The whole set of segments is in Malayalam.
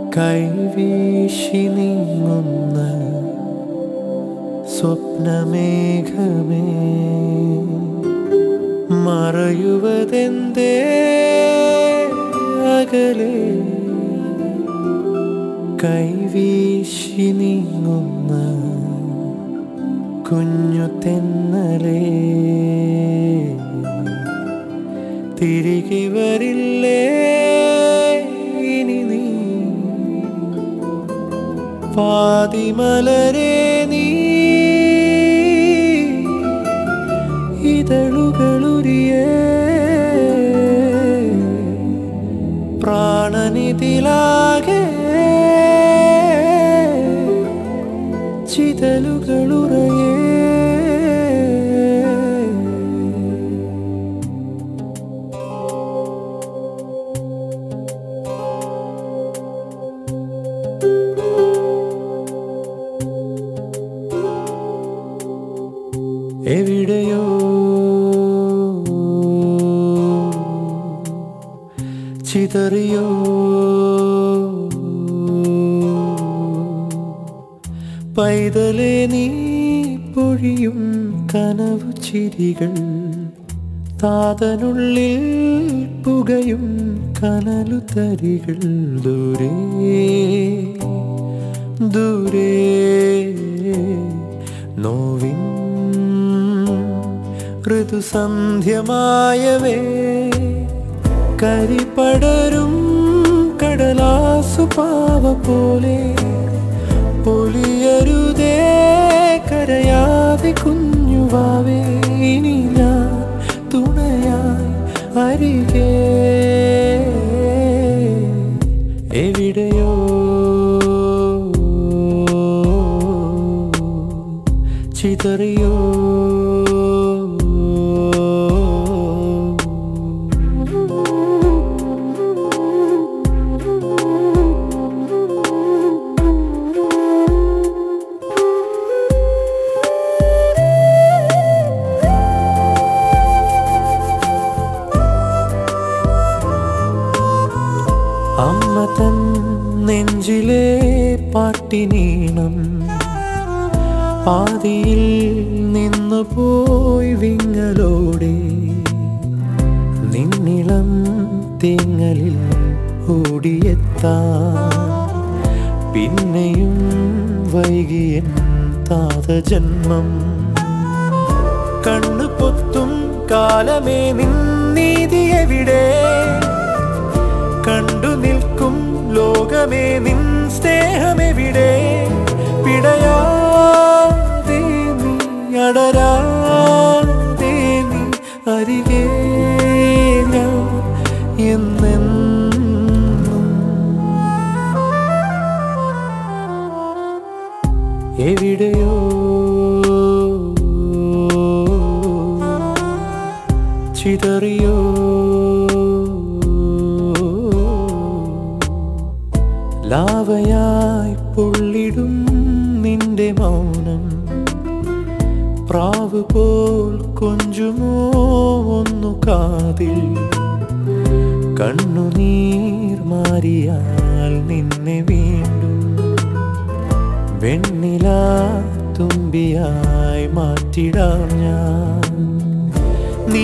കൈവീശി നീങ്ങുന്ന സ്വപ്നമേഘമേ മറയുവതെന്തേ അകലെ കൈവീശി നീങ്ങുന്ന കുഞ്ഞു തെന്നലേ തിരികെ വരില്ലേ ഇനി നീ പാതിമലരെ നീ ഇതളുകളുരിയേ പ്രാണനിതിലാകെ ചിതലുകളുറയേ എവിടെയോ ചിതറിയോ പൈതലേ നീ പൊഴിയും കനവു ചിരികൾ താതനുള്ളിൽ പുകയും കനലു തരികൾ ദൂരേ ദൂരേ നോവിൻ ഋതുസന്ധ്യമായവേ കരിപടരും കടലാസു പാവ പോലെ പൊലിയരുതേ കരയാതെ കുഞ്ഞുവാവേ ഇനി ഞാൻ തുണയായി അരികെ എവിടെയോ ചിതറിയോ അമ്മ തൻ നെഞ്ചിലെ പാട്ടിനീണം പാതിയിൽ നിന്നു പോയി വിങ്ങലോടെ നിന്നിളം തേങ്ങലിൽ ഓടിയെത്താൻ പിന്നെയും വൈകിയൻ താതജന്മം കണ്ണു പൊത്തും കാലമേ നിന്നീതി എവിടെ കണ്ടു നിൽക്കും ലോകമേ നിൻ സ്നേഹമെവിടെ പിടയാതെ നീ അടരാതെ നീ അരികെ ഞാൻ എന്നെന്നും എവിടെയോ ചിതറിയോ ലാവയായി പൊള്ളിടും നിന്റെ മൗനം പ്രാവ് പോൽ കൊഞ്ചുമോ ഒന്നു കാതിൽ കണ്ണുനീർ മാറിയാൽ നിന്നെ വീണ്ടും വെണ്ണില തുമ്പിയായി മാറ്റിടാം ഞാൻ നീ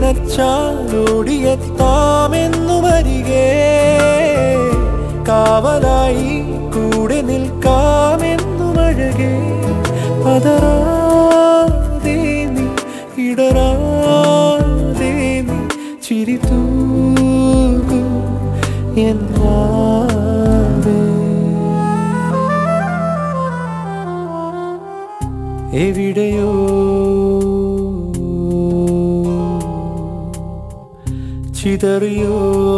നിനച്ചാലോടിയെത്താമെന്നു വരികേ കാവലായി കൂടെ നിൽക്കാമെന്നു അഴകേ പതറാതെ നീ ഇടറാതെ നീ ചിരി തൂകൂ എന്നാവേ എവിടെയോ ചിതറിയോ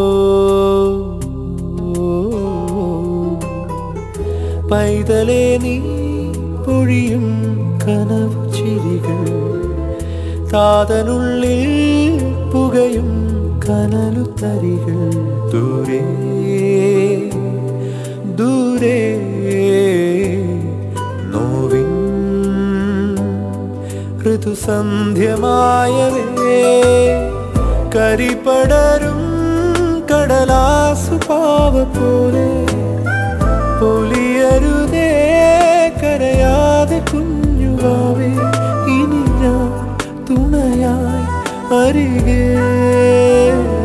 പൈതലേ നീ പൊഴിയും കനവു ചിരികൾ താതനുള്ളിൽ പുകയും കനലു തരികൾ ദൂരെ ദൂരെ നോവിൻ ഋതുസന്ധ്യമായവേ കരിപടരും കടലാസു പാവ പോലെ കരയാതെ കുഞ്ഞുവാവേ ഇനി ഞാൻ തുണയായി അരികേ